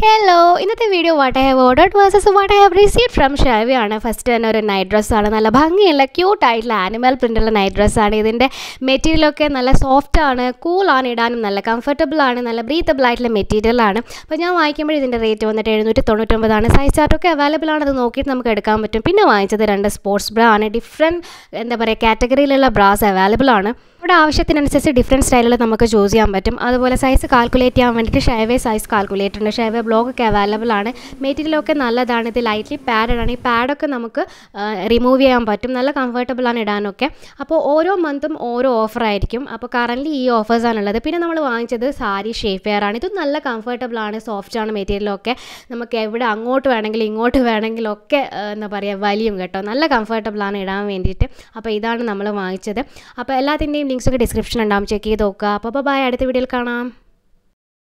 hello ഇന്നത്തെ video what I have ordered versus what I have received from ഷാവിയാണ് first തന്നെ ഒരു night ഡ്രസ്സാണ് നല്ല ഭംഗിയുള്ള ക്യൂട്ട് ആയിട്ടുള്ള ആനിമൽ പ്രിൻ്റുള്ള നൈറ്റ് ഡ്രസ്സാണ് ഇതിൻ്റെ മെറ്റീരിയലൊക്കെ നല്ല സോഫ്റ്റ് ആണ് കൂളാണ് ഇടാനും നല്ല കംഫർട്ടബിൾ ആണ് നല്ല ബ്രീത്തബിൾ ആയിട്ടുള്ള മെറ്റീരിയലാണ് അപ്പോൾ ഞാൻ വാങ്ങിക്കുമ്പോൾ ഇതിൻ്റെ റേറ്റ് വന്നിട്ട് എഴുന്നൂറ്റി തൊണ്ണൂറ്റൊമ്പതാണ് സൈസ് ചാർട്ടൊക്കെ അവൈലബിൾ ആണ് അത് നോക്കിയിട്ട് നമുക്ക് എടുക്കാൻ പറ്റും പിന്നെ വാങ്ങിച്ചത് രണ്ട് സ്പോർട്സ് ബ്രാ ആണ് ഡിഫറെൻറ്റ് എന്താ പറയുക കാറ്റഗറിയിലുള്ള ബ്രാസ് അവൈലബിൾ ആണ് ഇവിടെ ആവശ്യത്തിനനുസരിച്ച് ഡിഫറെൻറ്റ് സ്റ്റൈലിൽ നമുക്ക് ചൂസ് ചെയ്യാൻ പറ്റും അതുപോലെ സൈസ് കാൽക്കുലേറ്റ് ചെയ്യാൻ വേണ്ടിയിട്ട് ഷേവേ സൈസ് കാൽക്കുലേറ്റർ ഉണ്ട് ഷേവേ ബ്ലോഗ് ഒക്കെ അവൈലബിൾ ആണ് മെറ്റീരിയലൊക്കെ നല്ലതാണ് ഇത് ലൈറ്റ്ലി പാഡഡ് ആണ് ഈ പാഡൊക്കെ നമുക്ക് റിമൂവ് ചെയ്യാൻ പറ്റും നല്ല കംഫർട്ടബിൾ ആണ് ഇടാനൊക്കെ അപ്പോൾ ഓരോ മന്തും ഓരോ ഓഫർ ആയിരിക്കും അപ്പോൾ കറൻറ്റ്ലി ഈ ഓഫേഴ്സാണ് ഉള്ളത് പിന്നെ നമ്മൾ വാങ്ങിച്ചത് സാരി ഷേപ്പ് വെയർ ആണ് ഇത് നല്ല കംഫർട്ടബിൾ ആണ് സോഫ്റ്റ് ആണ് മെറ്റീരിയലൊക്കെ നമുക്ക് എവിടെ അങ്ങോട്ട് വേണമെങ്കിലും ഇങ്ങോട്ട് വേണമെങ്കിലും ഒക്കെ എന്താ പറയുക വലിയും കേട്ടോ നല്ല കംഫർട്ടബിൾ ആണ് ഇടാൻ വേണ്ടിയിട്ട് അപ്പോൾ ഇതാണ് നമ്മൾ വാങ്ങിച്ചത് അപ്പോൾ എല്ലാത്തിൻ്റെയും ലിങ്ക്സ് ഒക്കെ ഡിസ്ക്രിപ്ഷൻ ഉണ്ടാവും ചെക്ക് ചെയ്ത് നോക്കുക അപ്പോൾ ബൈ അടുത്ത വീഡിയോയിൽ കാണാം